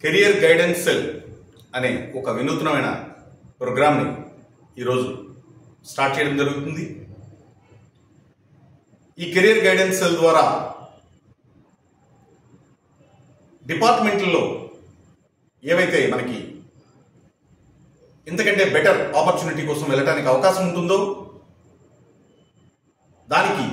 career guidance cell అనే ఒక వినూత్నమైన ప్రోగ్రామ్ని ఈరోజు స్టార్ట్ చేయడం జరుగుతుంది ఈ కెరియర్ గైడెన్స్ సెల్ ద్వారా డిపార్ట్మెంట్లలో ఏవైతే మనకి ఇంతకంటే బెటర్ ఆపర్చునిటీ కోసం వెళ్ళడానికి అవకాశం ఉంటుందో దానికి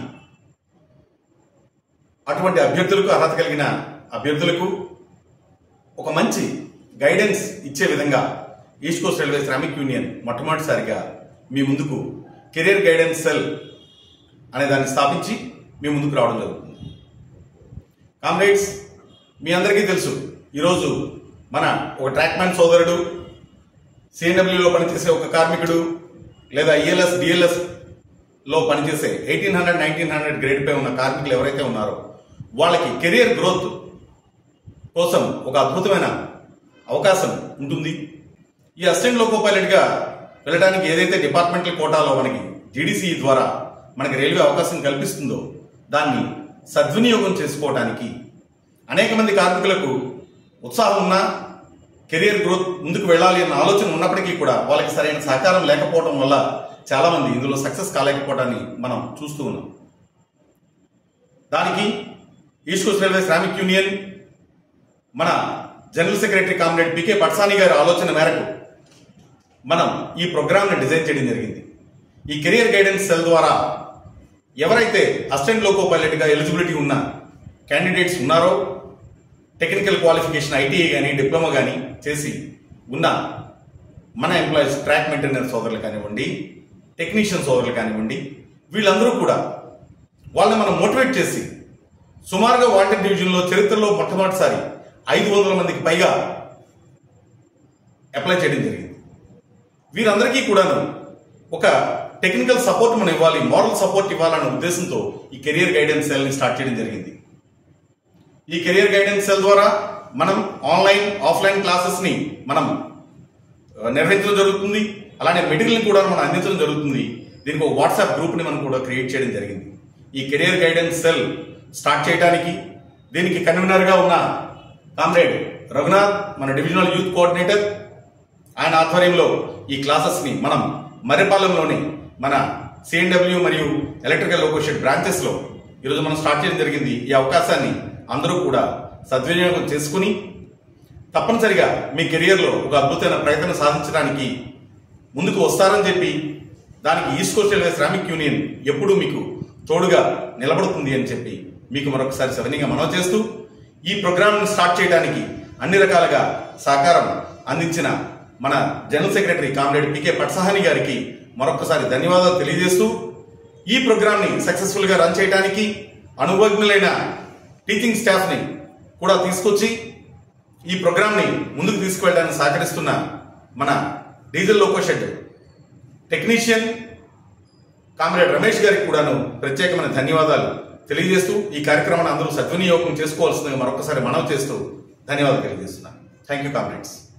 అటువంటి అభ్యర్థులకు అర్హత కలిగిన అభ్యర్థులకు ఒక మంచి గైడెన్స్ ఇచ్చే విధంగా East Coast Railway Shramik Union మొట్టమొదటిసారిగా మీ ముందుకు కెరియర్ గైడెన్స్ సెల్ అనే దాన్ని స్థాపించి మీ ముందుకు రావడం జరుగుతుంది కామ్రేడ్స్ మీ అందరికీ తెలుసు ఈరోజు మన ఒక ట్రాక్మ్యాన్ సోదరుడు సిఎన్డబ్ల్యూలో పనిచేసే ఒక కార్మికుడు లేదా ఈఎల్ఎస్ డిఎల్ఎస్ లో పనిచేసే eighteen hundred nineteen hundred grade పై ఉన్న కార్మికులు ఎవరైతే ఉన్నారో వాళ్ళకి కెరియర్ గ్రోత్ కోసం ఒక అద్భుతమైన అవకాశం ఉంటుంది ఈ అసిస్టెంట్ లోకో పైలట్గా వెళ్ళడానికి ఏదైతే డిపార్ట్మెంటల్ కోటాలో మనకి జీడీసీ ద్వారా మనకి రైల్వే అవకాశం కల్పిస్తుందో దాన్ని సద్వినియోగం చేసుకోవడానికి అనేక మంది కార్మికులకు ఉత్సాహం ఉన్నా కెరియర్ గ్రోత్ ముందుకు వెళ్ళాలి అన్న ఆలోచన ఉన్నప్పటికీ కూడా వాళ్ళకి సరైన సహకారం లేకపోవడం వల్ల చాలా మంది ఇందులో సక్సెస్ కాలేకపోవడాన్ని మనం చూస్తూ ఉన్నాం దానికి East Coast Railway Shramik Union మన general secretary comrade PK Patsani గారి ఆలోచన మేరకు మనం ఈ ప్రోగ్రామ్ని డిజైన్ చేయడం జరిగింది ఈ కెరియర్ గైడెన్స్ సెల్ ద్వారా ఎవరైతే అసిస్టెంట్ లోకో పైలట్గా ఎలిజిబిలిటీ ఉన్న క్యాండిడేట్స్ ఉన్నారో టెక్నికల్ క్వాలిఫికేషన్ ఐటీఐ కానీ డిప్లొమా కానీ చేసి ఉన్న మన ఎంప్లాయీస్ ట్రాక్ మెయింటెనెన్స్ సోదరులు కానివ్వండి టెక్నీషియన్ సోదరులు కానివ్వండి వీళ్ళందరూ కూడా వాళ్ళని మనం మోటివేట్ చేసి సుమారుగా వాంటెడ్ డివిజన్లో చరిత్రలో మొట్టమొదటిసారి ఐదు వందల మందికి పైగా అప్లై చేయడం జరిగింది వీరందరికీ కూడాను ఒక టెక్నికల్ సపోర్ట్ మనం ఇవ్వాలి మోరల్ సపోర్ట్ ఇవ్వాలన్న ఉద్దేశంతో ఈ కెరియర్ గైడెన్స్ సెల్ని స్టార్ట్ చేయడం జరిగింది ఈ కెరియర్ గైడెన్స్ సెల్ ద్వారా మనం ఆన్లైన్ ఆఫ్లైన్ క్లాసెస్ని మనం ఆ, నిర్వహించడం జరుగుతుంది అలానే మెటీరియల్ని కూడా మనం అందించడం జరుగుతుంది దీనికి ఒక వాట్సాప్ గ్రూప్ని మనం కూడా క్రియేట్ చేయడం జరిగింది ఈ కెరియర్ గైడెన్స్ సెల్ స్టార్ట్ చేయడానికి దీనికి కన్వీనర్గా ఉన్న కామ్రేడ్ రఘునాథ్ మన డివిజనల్ యూత్ కోఆర్డినేటర్ ఆయన ఆధ్వర్యంలో ఈ క్లాసెస్ని మనం మర్రిపాలెంలోని మన సిఎన్డబ్ల్యూ మరియు ఎలక్ట్రికల్ లోకోషెడ్ బ్రాంచెస్లో ఈరోజు మనం స్టార్ట్ చేయడం జరిగింది ఈ అవకాశాన్ని అందరూ కూడా సద్వినియోగం చేసుకుని తప్పనిసరిగా మీ కెరియర్లో ఒక అద్భుతమైన ప్రయత్నం సాధించడానికి ముందుకు వస్తారని చెప్పి దానికి East Coast Railway Shramik Union ఎప్పుడూ మీకు తోడుగా నిలబడుతుంది అని చెప్పి మీకు మరొకసారి సవినీయంగా మనవి చేస్తూ ఈ ప్రోగ్రామ్ని స్టార్ట్ చేయడానికి అన్ని రకాలుగా సహకారం అందించిన మన general secretary comrade PK Patsahani గారికి మరొకసారి ధన్యవాదాలు తెలియజేస్తూ ఈ ప్రోగ్రామ్ని సక్సెస్ఫుల్గా రన్ చేయడానికి అనుభవజ్ఞులైన టీచింగ్ స్టాఫ్ని కూడా తీసుకొచ్చి ఈ ప్రోగ్రామ్ని ముందుకు తీసుకువెళ్ళడానికి సహకరిస్తున్న మన diesel loco shed technician comrade Ramesh గారికి కూడాను ప్రత్యేకమైన ధన్యవాదాలు తెలియజేస్తూ ఈ కార్యక్రమాన్ని అందరూ సద్వినియోగం చేసుకోవాల్సిందిగా మరొకసారి మనవి చేస్తూ ధన్యవాదాలు తెలియజేస్తున్నాను థ్యాంక్ యూ కామ్రేడ్స్